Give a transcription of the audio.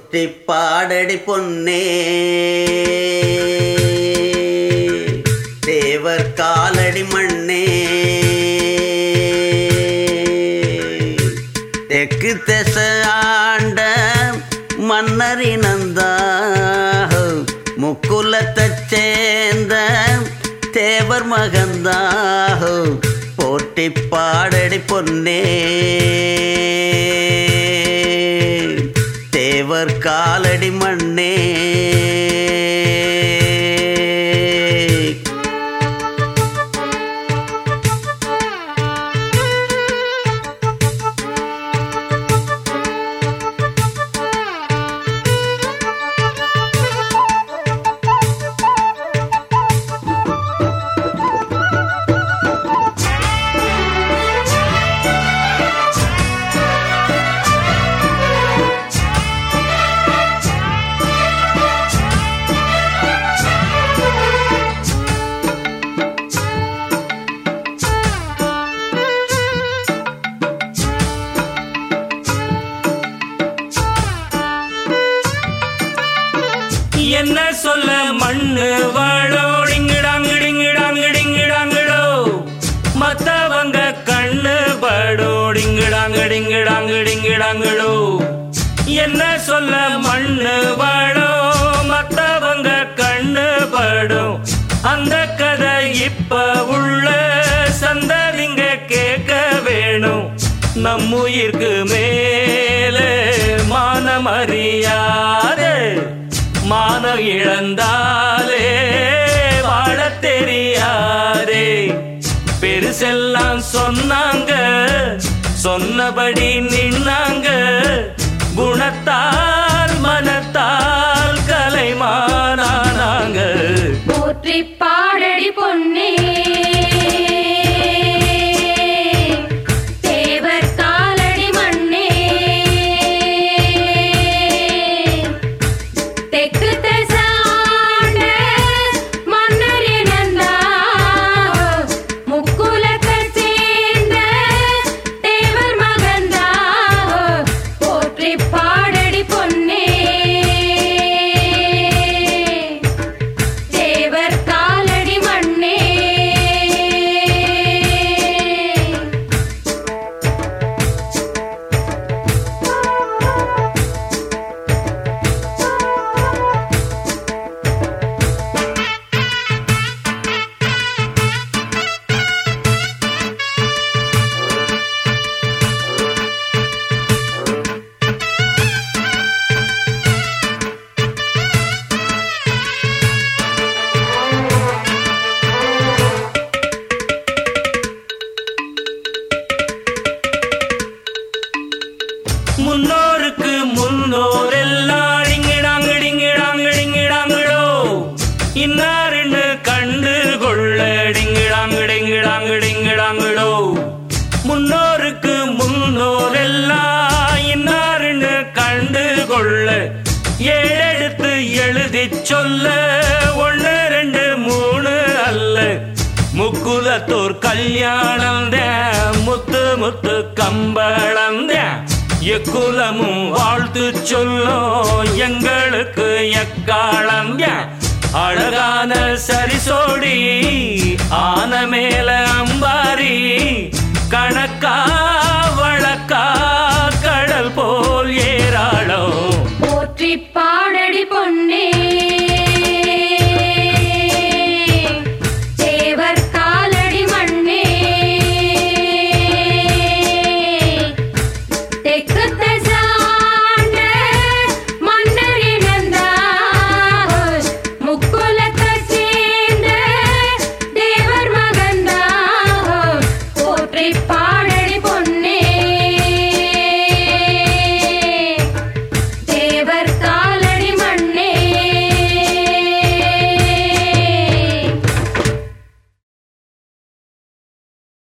போற்றி பாடடி பொன்னே தேவர் காலடி மண்ணே தெற்கு திச ஆண்ட மன்னரினந்தா முக்குலத்தைச் சேர்ந்த தேவர் மகந்தாஹோ போட்டி பாடடி பொன்னே தேவர் காலடி மண்ணே என்ன சொல்ல மண்ணு வாழோடிங்கிடாங்கிடிங்கிடாங்கிடிங்கிடாங்கிடோ மத்தவங்க கண்ணு படோடிங்கிடாங்கிடிங்கிடாங்கிடிங்கிடாங்கிடோ என்ன சொல்ல மண்ணு வாழோ மத்தவங்க கண்ணு படும் அந்த கதை இப்ப உள்ள சந்ததிங்க கேட்க வேணும் நம்முயிர்க்கு மேலே மானமறியாதே மான இழந்தாலே வாழத் தெரியாதே பெருசெல்லாம் சொன்னாங்க சொன்னபடி நின்னாங்க குணத்தால் மனத்தால் கலைமானாங்க போற்றி பாடடி பொன்னே தேவர் காலடி மண்ணே தெற்கு திசாண்ட மன்னர் இனந்தா முக்குலத்தைச் சேர்ந்த தேவர் மகந்தா போற்றி பாடடி பொன்னே தேவர் காலடி மண்ணே முன்னோருக்கு முன்னோர் எல்லாம் டிங்கிடாங்கிடிங்கிடாங்கிடிங்கிடாங்கிடோ இன்னாருன்னு கண்டு கொள்ள டிங்கிடாங்கிடிங்கிடாங்கிடிங்கிடாங்கிடோ முன்னோருக்கு முன்னோர் எல்லாம் இன்னாருன்னு கண்டு கொள்ள ஏழெடுத்து எழுதி சொல்ல ஒன்று ரெண்டு மூணு அல்ல முக்குலத்தோர் கல்யாணம் முத்து முத்து கம்பளம் எக்குலமும் வாழ்த்து சொல்லும் எங்களுக்கு எக்காலம் அழகான சரிசோடி ஆன மேல அம்பாரி கணக்கா வழக்கா கடல் போல் ஏராளம் போற்றி பாடடி பொன்னே தேவர் காலடி மண்ணே தெற்கு திசாண்ட மன்னர் இனந்தா முக்குலத்தைச் சேர்ந்த தேவர் மகந்தா போற்றி பா